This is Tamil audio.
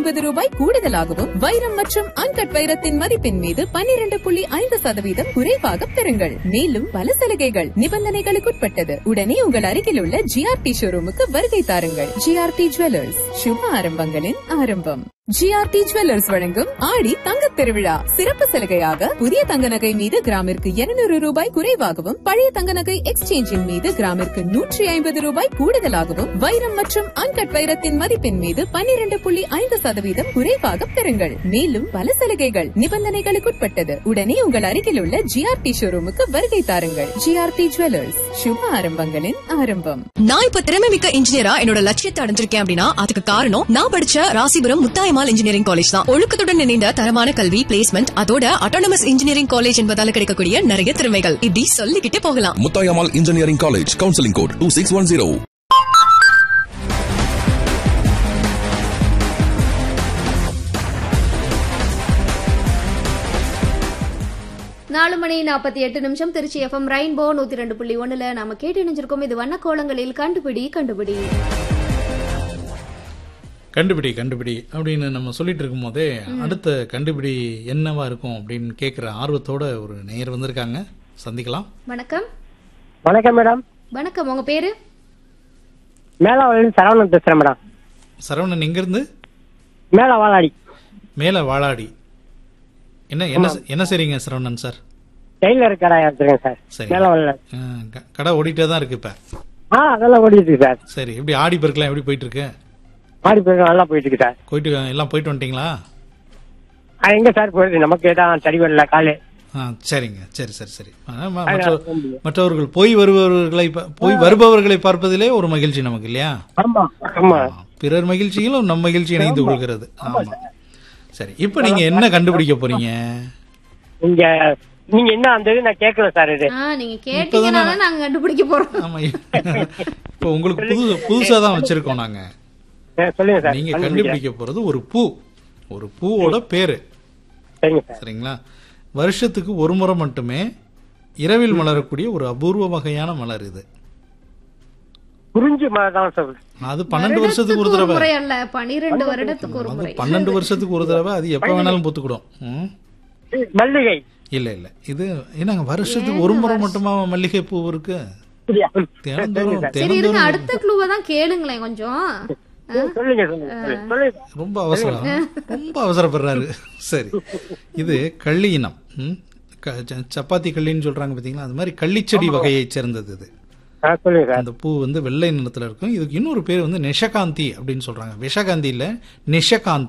ஐம்பது ரூபாய் கூடுதலாகவும் வைரம் மற்றும் அன்கட் வைரத்தின் மதிப்பின் மீது பன்னிரண்டு புள்ளி ஐந்து சதவீதம் குறைவாக பெறுங்கள் மேலும் பல சலுகைகள் நிபந்தனைகளுக்குட்பட்டது உடனே உங்கள் அருகில் உள்ள ஜிஆர்டி ஷோரூமுக்கு வருகை தாருங்கள் ஜிஆர்டி ஜுவல்லர்ஸ் சுப ஆரம்பங்களின் ஆரம்பம் ஜிஆர்டி ஜுவல்லர்ஸ் வழங்கும் ஆடி தங்கத் திருவிழா சிறப்பு சலுகையாக புதிய தங்க நகை மீது கிராமிற்கு 200 ரூபாய் குறைவாகவும் பழைய தங்க நகை எக்ஸ்சேஞ்சின் மீது கிராமிற்கு நூற்றி ஐம்பது ரூபாய் கூடுதலாகவும் வைரம் மற்றும் அன்கட் வைரத்தின் மதிப்பின் மீது பன்னிரண்டு புள்ளி ஐந்து சதவீதம் குறைவாக பெறுங்கள் மேலும் பல சலுகைகள் நிபந்தனைகளுக்குட்பட்டது உடனே உங்கள் அருகில் உள்ள ஜிஆர்டி ஷோரூமுக்கு வருகை தாருங்கள் ஜிஆர்டி ஜுவல்லர்ஸ் சுப ஆரம்பங்களின் ஆரம்பம் நான் இப்ப திறமை மிக்க இன்ஜினியரா என்னோட லட்சியத்தை அடைஞ்சிருக்கேன் அப்படின்னா அதுக்கு காரணம் நான் படிச்ச ராசிபுரம் முத்தாயமால் இன்ஜினியரிங் காலேஜ் தான் ஒழுக்கத்துடன் இணைந்த தரமான கல்வி பிளேஸ்மெண்ட் அதோட அட்டானமஸ் இன்ஜினியரிங் காலேஜ் என்பதால கிடைக்கக்கூடிய நிறைய திறமைகள் இப்படி சொல்லிக்கிட்டே போகலாம் Muthayammal engineering college counselling code two six one zero நாலு மணி நாற்பத்தி எட்டு நிமிஷம் திருச்சி எஃப்எம் ரெயின்போ நூத்தி ரெண்டு புள்ளி ஒண்ணுல நாம கேட்டு இணைஞ்சிருக்கோம் இது வண்ணக்கோலங்களில் கண்டுபிடி கண்டுபிடி கண்டுபிடி கண்டுபிடி அப்படின்னு நம்ம சொல்லிட்டு இருக்கும்போதே அடுத்த கண்டுபிடி என்னவா இருக்கும் அப்படின்னு கேட்குற ஆர்வத்தோட ஒரு நேயர் வந்திருக்காங்க சந்திக்கலாம் வணக்கம் வணக்கம் மேடம் வணக்கம் உங்க பேரு மேலாவாளி சரவணன் பேசுறேன் மேடம் சரவணன் எங்கிருந்து மேலா வாழாடி மேலே வாளாடி என்ன என்ன என்ன செய்றீங்க சரவணன் சார் டெய்லர் கடை வச்சிருக்கேன் சார் சரி மேலா வாழ ஆ, க- கடை ஓடிட்டே தான் இருக்கு இப்ப ஆ அதெல்லாம் ஓடிட்டு இருக்கு சார் சரி எப்படி ஆடி பெருக்கலாம் எப்படி போயிட்டு இருக்கு மாடி போய் நல்லா போயிட்டு இருக்கு சார் போயிட்டு எல்லாம் போயிட்டு வந்துட்டீங்களா ஆ, எங்க சார் போயிடுது நமக்கு தான் சரி வரல காலு ஆ சரிங்க சரி சரி சரி ஆ, ம- மற்ற- மற்றவர்கள் போய் வருபவர்களை ப- போய் வருபவர்களை பார்ப்பதிலே ஒரு மகிழ்ச்சி நமக்கு இல்லையா ஆமா ஆமா ஆ, பிறர் மகிழ்ச்சியிலும் நம் மகிழ்ச்சி இணைந்து கொள்கிறது ஆமா சரி இப்ப நீங்க என்ன கண்டுபிடிக்க போறீங்க நீங்க நீங்க என்ன அந்த இது நான் கேட்கல சார் இது ஆ நீங்க கேட்டீங்கன்னா நாங்க கண்டுபிடிக்க போறோம் ஆமா இப்ப உங்களுக்கு புது புதுசா தான் வச்சிருக்கோம் நாங்க ஆ, சொல்லுங்க சார் நீங்க கண்டுபிடிக்கிறேன். கண்டுபிடிக்க போறது ஒரு பூ ஒரு பூவோட பேரு சரிங்க சார் சரிங்களா வருஷத்துக்கு ஒரு முறை மட்டுமே இரவில் மலரக்கூடிய ஒரு அபூர்வ வகையான மலர் இது குறிஞ்சி மழை தான் சார் அது பன்னெண்டு வருஷத்துக்கு ஒரு ஒரு தடவை முறை அல்ல பனிரெண்டு வருடத்துக்கு ஒரு அது முறை பன்னெண்டு வருஷத்துக்கு ஒரு தடவை அது எப்ப வேணாலும் பூத்துக்கிடும் ம்? மல்லிகை இல்ல இல்ல இது என்னங்க வருஷத்துக்கு ஒரு முறை மட்டுமா மல்லிகை பூ இருக்கு தினந்தோறும் சரி இருங்க தினந்தோறும் அடுத்த க்ளூவை தான் கேளுங்களேன் கொஞ்சம் சொல்லுங்க சொல்லுங்க சொல்லுங்க ரொம்ப அவசரம் ரொம்ப அவசரப்படுறாரு சரி இது கள்ளி இனம் ம்? க- ச- சப்பாத்தி கள்ளின்னு சொல்றாங்க பாத்தீங்களா அது மாதிரி கள்ளிச்செடி வகையைச் சேர்ந்தது இது ஆ, சொல்லுங்க சார் அந்த பூ வந்து வெள்ளை நிறத்துல இருக்கும் இதுக்கு இன்னொரு பேர் வந்து நிஷகாந்தி அப்படின்னு சொல்றாங்க விஷகாந்தி இல்ல நிஷகாந்தி